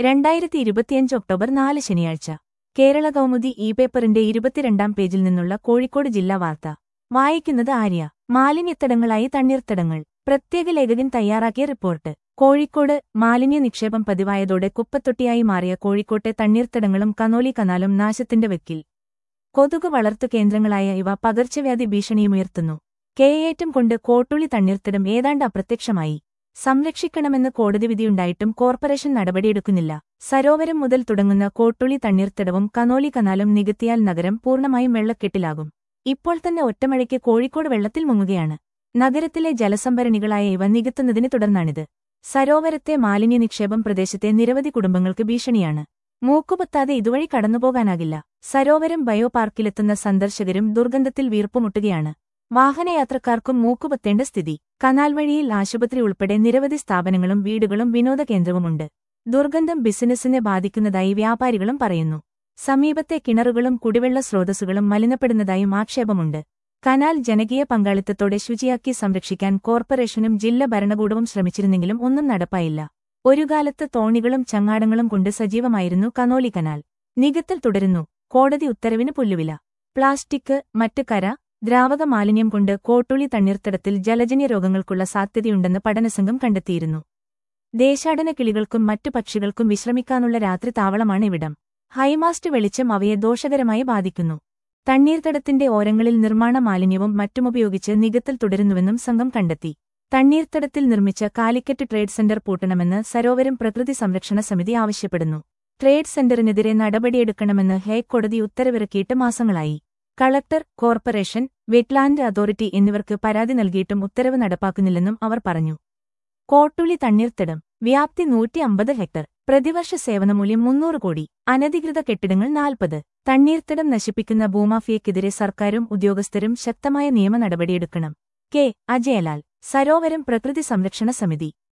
രണ്ടായിരത്തി ഇരുപത്തിയഞ്ച് ഒക്ടോബർ നാല് ശനിയാഴ്ച കേരള കൗമുദി ഇ പേപ്പറിന്റെ ഇരുപത്തിരണ്ടാം പേജിൽ നിന്നുള്ള കോഴിക്കോട് ജില്ലാ വാർത്ത വായിക്കുന്നത് ആര്യ മാലിന്യത്തടങ്ങളായി തണ്ണീർത്തടങ്ങൾ പ്രത്യേക ലേഖകൻ തയ്യാറാക്കിയ റിപ്പോർട്ട് കോഴിക്കോട് മാലിന്യ നിക്ഷേപം പതിവായതോടെ കുപ്പത്തൊട്ടിയായി മാറിയ കോഴിക്കോട്ടെ തണ്ണീർത്തടങ്ങളും കനോലി കനാലും നാശത്തിന്റെ വെക്കിൽ കൊതുക് വളർത്തു കേന്ദ്രങ്ങളായ ഇവ പകർച്ചവ്യാധി ഭീഷണിയുമുയർത്തുന്നു കേയേറ്റം കൊണ്ട് കോട്ടുളി തണ്ണീർത്തടം ഏതാണ്ട് അപ്രത്യക്ഷമായി സംരക്ഷിക്കണമെന്ന് കോടതി വിധിയുണ്ടായിട്ടും കോർപ്പറേഷൻ നടപടിയെടുക്കുന്നില്ല സരോവരം മുതൽ തുടങ്ങുന്ന കോട്ടുളി തണ്ണീർത്തടവും കനോലി കനാലും നികത്തിയാൽ നഗരം പൂർണ്ണമായും വെള്ളക്കെട്ടിലാകും ഇപ്പോൾ തന്നെ ഒറ്റമഴയ്ക്ക് കോഴിക്കോട് വെള്ളത്തിൽ മുങ്ങുകയാണ് നഗരത്തിലെ ജലസംഭരണികളായ ഇവ നികത്തുന്നതിനെ തുടർന്നാണിത് സരോവരത്തെ മാലിന്യ നിക്ഷേപം പ്രദേശത്തെ നിരവധി കുടുംബങ്ങൾക്ക് ഭീഷണിയാണ് മൂക്കുപൊത്താതെ ഇതുവഴി കടന്നുപോകാനാകില്ല സരോവരം ബയോ പാർക്കിലെത്തുന്ന സന്ദർശകരും ദുർഗന്ധത്തിൽ വീർപ്പുമുട്ടുകയാണ് വാഹനയാത്രക്കാർക്കും മൂക്കുപൊത്തേണ്ട സ്ഥിതി കനാൽ വഴിയിൽ ആശുപത്രി ഉൾപ്പെടെ നിരവധി സ്ഥാപനങ്ങളും വീടുകളും വിനോദകേന്ദ്രവുമുണ്ട് ദുർഗന്ധം ബിസിനസ്സിനെ ബാധിക്കുന്നതായി വ്യാപാരികളും പറയുന്നു സമീപത്തെ കിണറുകളും കുടിവെള്ള സ്രോതസ്സുകളും മലിനപ്പെടുന്നതായും ആക്ഷേപമുണ്ട് കനാൽ ജനകീയ പങ്കാളിത്തത്തോടെ ശുചിയാക്കി സംരക്ഷിക്കാൻ കോർപ്പറേഷനും ജില്ലാ ഭരണകൂടവും ശ്രമിച്ചിരുന്നെങ്കിലും ഒന്നും നടപ്പായില്ല ഒരു കാലത്ത് തോണികളും ചങ്ങാടങ്ങളും കൊണ്ട് സജീവമായിരുന്നു കനോലി കനാൽ നികത്തൽ തുടരുന്നു കോടതി ഉത്തരവിന് പുല്ലുവില പ്ലാസ്റ്റിക് മറ്റ് കര ദ്രാവക മാലിന്യം കൊണ്ട് കോട്ടുളി തണ്ണീർത്തടത്തിൽ ജലജന്യ രോഗങ്ങൾക്കുള്ള സാധ്യതയുണ്ടെന്ന് പഠനസംഘം കണ്ടെത്തിയിരുന്നു ദേശാടന കിളികൾക്കും മറ്റു പക്ഷികൾക്കും വിശ്രമിക്കാനുള്ള രാത്രി താവളമാണ് ഇവിടം ഹൈമാസ്റ്റ് വെളിച്ചം അവയെ ദോഷകരമായി ബാധിക്കുന്നു തണ്ണീർത്തടത്തിന്റെ ഓരങ്ങളിൽ നിർമ്മാണ മാലിന്യവും മറ്റുമുപയോഗിച്ച് നികത്തൽ തുടരുന്നുവെന്നും സംഘം കണ്ടെത്തി തണ്ണീർത്തടത്തിൽ നിർമ്മിച്ച കാലിക്കറ്റ് ട്രേഡ് സെന്റർ പൂട്ടണമെന്ന് സരോവരം പ്രകൃതി സംരക്ഷണ സമിതി ആവശ്യപ്പെടുന്നു ട്രേഡ് സെന്ററിനെതിരെ നടപടിയെടുക്കണമെന്ന് ഹൈക്കോടതി ഉത്തരവിറക്കിയിട്ട് മാസങ്ങളായി കളക്ടർ കോർപ്പറേഷൻ വെറ്റ്ലാൻഡ് അതോറിറ്റി എന്നിവർക്ക് പരാതി നൽകിയിട്ടും ഉത്തരവ് നടപ്പാക്കുന്നില്ലെന്നും അവർ പറഞ്ഞു കോട്ടുളി തണ്ണീർത്തടം വ്യാപ്തി നൂറ്റി അമ്പത് ഹെക്ടർ പ്രതിവർഷ സേവനമൂല്യം മുന്നൂറ് കോടി അനധികൃത കെട്ടിടങ്ങൾ നാൽപ്പത് തണ്ണീർത്തടം നശിപ്പിക്കുന്ന ഭൂമാഫിയക്കെതിരെ സർക്കാരും ഉദ്യോഗസ്ഥരും ശക്തമായ നിയമ നടപടിയെടുക്കണം കെ അജയലാൽ സരോവരം പ്രകൃതി സംരക്ഷണ സമിതി